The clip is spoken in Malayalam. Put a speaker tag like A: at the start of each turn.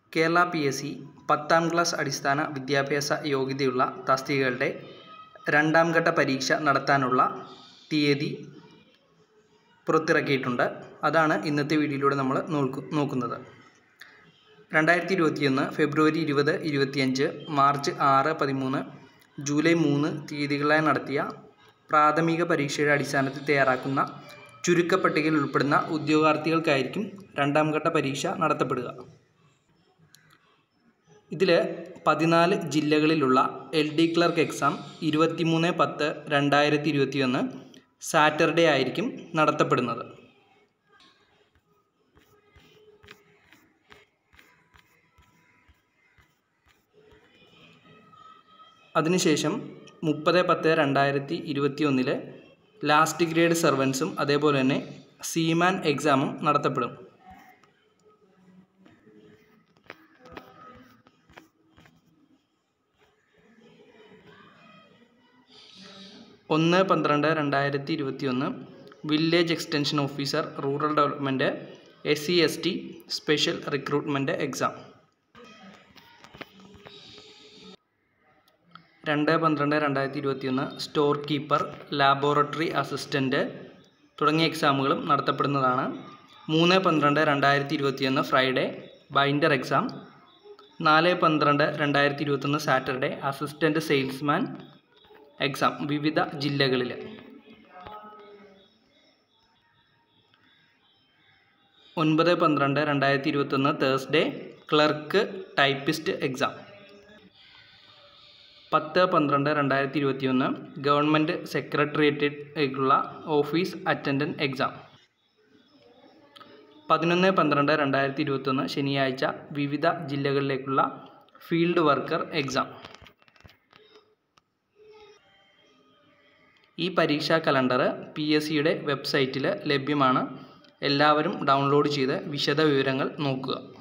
A: കേരള പി എസ് സി പത്താം ക്ലാസ് അടിസ്ഥാന വിദ്യാഭ്യാസ യോഗ്യതയുള്ള തസ്തികകളുടെ രണ്ടാം ഘട്ട പരീക്ഷ നടത്താനുള്ള തീയതി പുറത്തിറക്കിയിട്ടുണ്ട് അതാണ് ഇന്നത്തെ വീഡിയോയിലൂടെ നമ്മൾ നോക്കു നോക്കുന്നത് രണ്ടായിരത്തി ഇരുപത്തിയൊന്ന് ഫെബ്രുവരി ഇരുപത് ഇരുപത്തിയഞ്ച് മാർച്ച് ആറ് പതിമൂന്ന് ജൂലൈ മൂന്ന് തീയതികളായി നടത്തിയ പ്രാഥമിക പരീക്ഷയുടെ അടിസ്ഥാനത്തിൽ തയ്യാറാക്കുന്ന ചുരുക്കപ്പട്ടികയിൽ ഉൾപ്പെടുന്ന ഉദ്യോഗാർത്ഥികൾക്കായിരിക്കും രണ്ടാം ഘട്ട പരീക്ഷ നടത്തപ്പെടുക ഇതിൽ പതിനാല് ജില്ലകളിലുള്ള എൽ ഡി ക്ലർക്ക് എക്സാം ഇരുപത്തിമൂന്ന് പത്ത് രണ്ടായിരത്തി ഇരുപത്തിയൊന്ന് സാറ്റർഡേ ആയിരിക്കും നടത്തപ്പെടുന്നത് അതിനുശേഷം മുപ്പത് പത്ത് രണ്ടായിരത്തി ഇരുപത്തി ഒന്നിലെ ലാസ്റ്റ് ഗ്രേഡ് സർവൻസും അതേപോലെ തന്നെ സീമാൻ എക്സാമും നടത്തപ്പെടും ഒന്ന് പന്ത്രണ്ട് രണ്ടായിരത്തി ഇരുപത്തി ഒന്ന് village extension officer rural development S C S T special recruitment exam രണ്ട് പന്ത്രണ്ട് രണ്ടായിരത്തി ഇരുപത്തിയൊന്ന് സ്റ്റോർ കീപ്പർ ലാബോറട്ടറി അസിസ്റ്റൻറ്റ് തുടങ്ങിയ എക്സാമുകളും നടത്തപ്പെടുന്നതാണ് മൂന്ന് പന്ത്രണ്ട് രണ്ടായിരത്തി ഇരുപത്തിയൊന്ന് ഫ്രൈഡേ ബൈൻഡർ എക്സാം നാല് പന്ത്രണ്ട് രണ്ടായിരത്തി ഇരുപത്തൊന്ന് സാറ്റർഡേ അസിസ്റ്റൻറ്റ് സെയിൽസ്മാൻ എക്സാം വിവിധ ജില്ലകളിൽ ഒൻപത് പന്ത്രണ്ട് രണ്ടായിരത്തി ഇരുപത്തൊന്ന് തേഴ്സ്ഡേ ക്ലർക്ക് ടൈപ്പിസ്റ്റ് എക്സാം പത്ത് പന്ത്രണ്ട് രണ്ടായിരത്തി ഇരുപത്തിയൊന്ന് ഗവൺമെൻറ് സെക്രട്ടേറിയറ്റിലേക്കുള്ള ഓഫീസ് അറ്റൻഡൻറ്റ് എക്സാം പതിനൊന്ന് പന്ത്രണ്ട് രണ്ടായിരത്തി ഇരുപത്തൊന്ന് ശനിയാഴ്ച വിവിധ ജില്ലകളിലേക്കുള്ള ഫീൽഡ് വർക്കർ എക്സാം ഈ പരീക്ഷാ കലണ്ടർ പി എസ് സിയുടെ വെബ്സൈറ്റിൽ ലഭ്യമാണ് എല്ലാവരും ഡൗൺലോഡ് ചെയ്ത് വിശദ വിവരങ്ങൾ നോക്കുക